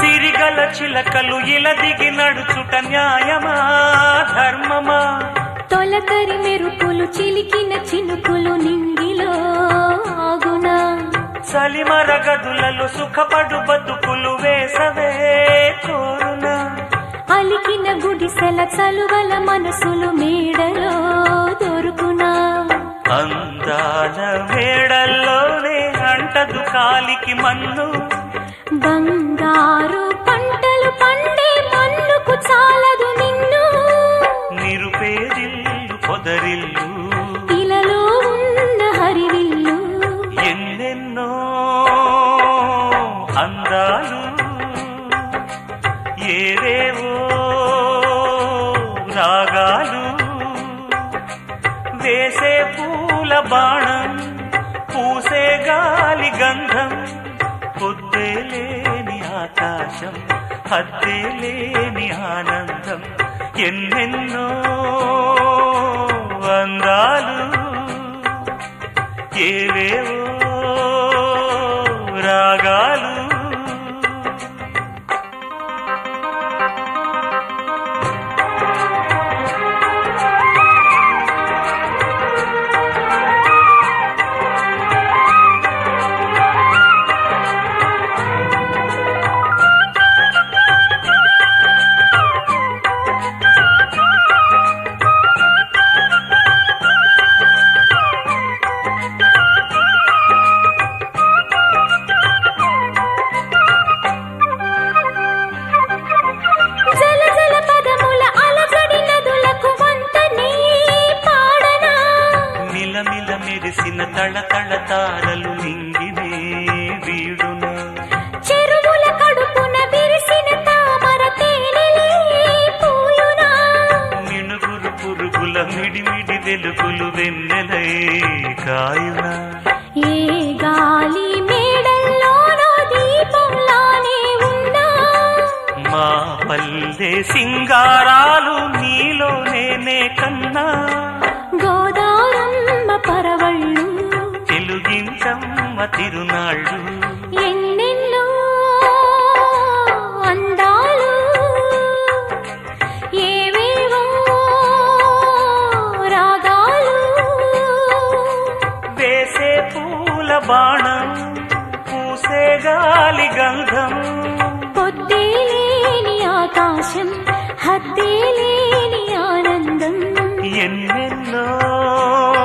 విరిగల చిలకలు ఇలా దిగి నడుచుట న్యాయమా ధర్మమా తొలకరి మెరుపులు చిలికిన చినుకులు నింగిలో ఆగునా సలిమర గదులలో సుఖపడు బతుకులు వేసవే కోరునా అలికిన గుడిసెల చలువల మనసులు మేడలో దొరుకునా అందాల మేడల్లోనే అంటదు కాలికి మన్ను బంగారు పంటలు పండే మన్నుకు చాలదు నిన్ను నిరుపేదిల్లు పొదరిల్లు ఇలలో ఉన్న హరివిల్లు ఎన్నెన్నో అందాలు ఏవేవో రాగాలు వేసే పూల బాణం పూసే గాలి గంధం పొద్దే లేని ఆకాశం హద్దే లేని ఆనందం ఎన్నెన్నో అందాలు ఏవేవో రాగాలు జల జల పదముల అలజడి నదులకు వంతనే పాడనా మిలమిల మెరిసిన తళ తళ తారలు నింగినే వీడున చెరువుల కడుపున విరిసిన తామర తేనెలే పూయునా మిణుగురు పురుగుల మిడిమిడి వెలుగులు వెన్నెలై కాయున ఏ గాలి మేడల్లోనో దీపంలానే ఉన్నా మా పల్లె సింగారాలు నీలో నేనే కన్నా గోదారమ్మ పరవళ్ళు తెలుగించమ్మ తిరునాళ్ళు ఎన్నెన్నో అందాలు ఏవేవో రాగాలు వేసే పూల బాణం పూసే గాలి గంధం పొద్దే లేని ఆకాశం హద్దే లేని ఆనందం ఎన్నెన్నో